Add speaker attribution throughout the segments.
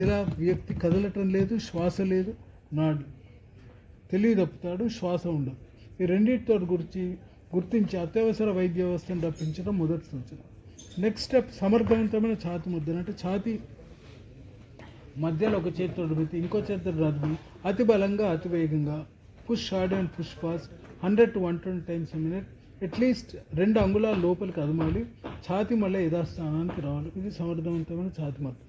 Speaker 1: ఇలా వ్యక్తి కదలటం లేదు శ్వాస లేదు నాడు తెలివి తప్పుతాడు శ్వాస ఉండదు ఈ రెండింటితో గురించి గుర్తించి అత్యవసర వైద్య వ్యవస్థను రప్పించడం మొదటి సూచన నెక్స్ట్ స్టెప్ సమర్థవంతమైన ఛాతి ముద్రణ అంటే ఛాతి మధ్యలో ఒక చేతితో రుద్ది ఇంకో చేతితో రద్ది అతి బలంగా అతి వేగంగా push hard and push fast hundred to one twenty times minute at least రెండు అంగుళాల లోపలికి అదమాలి ఛాతి మళ్ళీ యథాస్థానానికి రావాలి ఇది సమర్థవంతమైన ఛాతి మద్దతు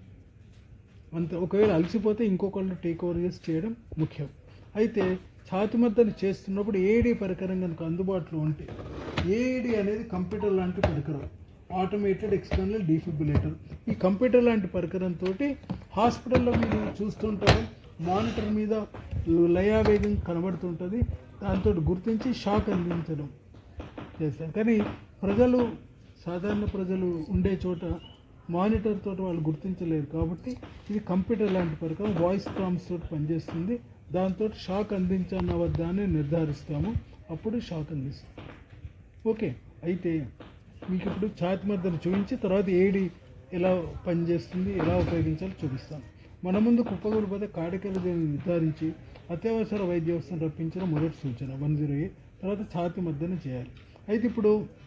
Speaker 1: అంతే ఒకవేళ అలసిపోతే ఇంకొకళ్ళు టేక్ ఓవర్ చేసి చేయడం ముఖ్యం అయితే ఛాతి మద్దతు చేస్తున్నప్పుడు ఏడీ పరికరం కనుక అందుబాటులో ఉంటే ఏడీ అనేది కంప్యూటర్ లాంటి పరికరం ఆటోమేటెడ్ ఎక్స్టర్నల్ డిఫిబులేటర్ ఈ కంప్యూటర్ లాంటి పరికరంతో హాస్పిటల్లో మీరు చూస్తుంటారు మానిటర్ మీద లయావేగం కనబడుతుంటుంది దాంతో గుర్తించి షాక్ అందించడం చేస్తారు కానీ ప్రజలు సాధారణ ప్రజలు ఉండే చోట మానిటర్ తోటి వాళ్ళు గుర్తించలేరు కాబట్టి ఇది కంప్యూటర్ లాంటి పరికరం వాయిస్ ప్రామ్స్ తోటి పనిచేస్తుంది దాంతో షాక్ అందించాన వద్దా అని నిర్ధారిస్తాము అప్పుడు షాక్ అందిస్తాం ఓకే అయితే మీకు ఇప్పుడు ఛాతి మద్దతు చూపించి తర్వాత ఏడి ఎలా పనిచేస్తుంది ఎలా ఉపయోగించాలో చూపిస్తాను మన ముందు కుప్పకూలిపోతే కాడికలు దీన్ని నిర్ధారించి అత్యవసర వైద్య వ్యవస్థను రప్పించడం మొదటి సూచన వన్ జీరో ఎయిట్ తర్వాత ఛాతి మద్దతు చేయాలి అయితే ఇప్పుడు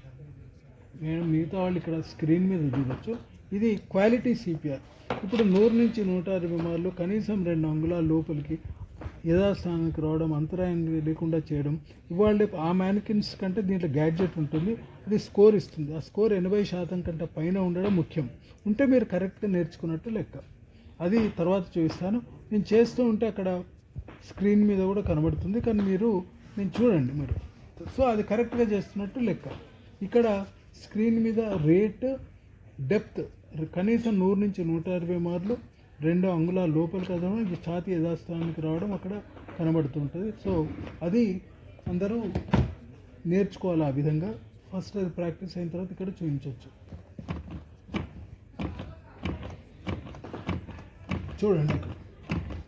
Speaker 1: నేను మిగతా వాళ్ళు ఇక్కడ స్క్రీన్ మీద చూడవచ్చు ఇది క్వాలిటీ సిపిఆర్ ఇప్పుడు నూరు నుంచి నూట అరవై మార్లు కనీసం రెండు అంగుళాల లోపలికి యథాస్థానానికి రావడం అంతరాయం లేకుండా చేయడం ఇవాళ ఆ మ్యానికిన్స్ కంటే దీంట్లో గ్యాడ్జెట్ ఉంటుంది అది స్కోర్ ఇస్తుంది ఆ స్కోర్ ఎనభై శాతం కంటే పైన ఉండడం ముఖ్యం ఉంటే మీరు కరెక్ట్గా నేర్చుకున్నట్టు లెక్క అది తర్వాత చూపిస్తాను నేను చేస్తూ ఉంటే అక్కడ స్క్రీన్ మీద కూడా కనబడుతుంది కానీ మీరు నేను చూడండి మీరు సో అది కరెక్ట్గా చేస్తున్నట్టు లెక్క ఇక్కడ స్క్రీన్ మీద రేట్ డెప్త్ కనీసం నూరు నుంచి నూట ఇరవై మార్లు రెండు అంగుళాల లోపలికి కదవడం ఇది ఛాతి యథాస్థానానికి రావడం అక్కడ కనబడుతుంటుంది సో అది అందరూ నేర్చుకోవాలి ఆ విధంగా ఫస్ట్ అది ప్రాక్టీస్ అయిన తర్వాత ఇక్కడ చూపించవచ్చు చూడండి ఇక్కడ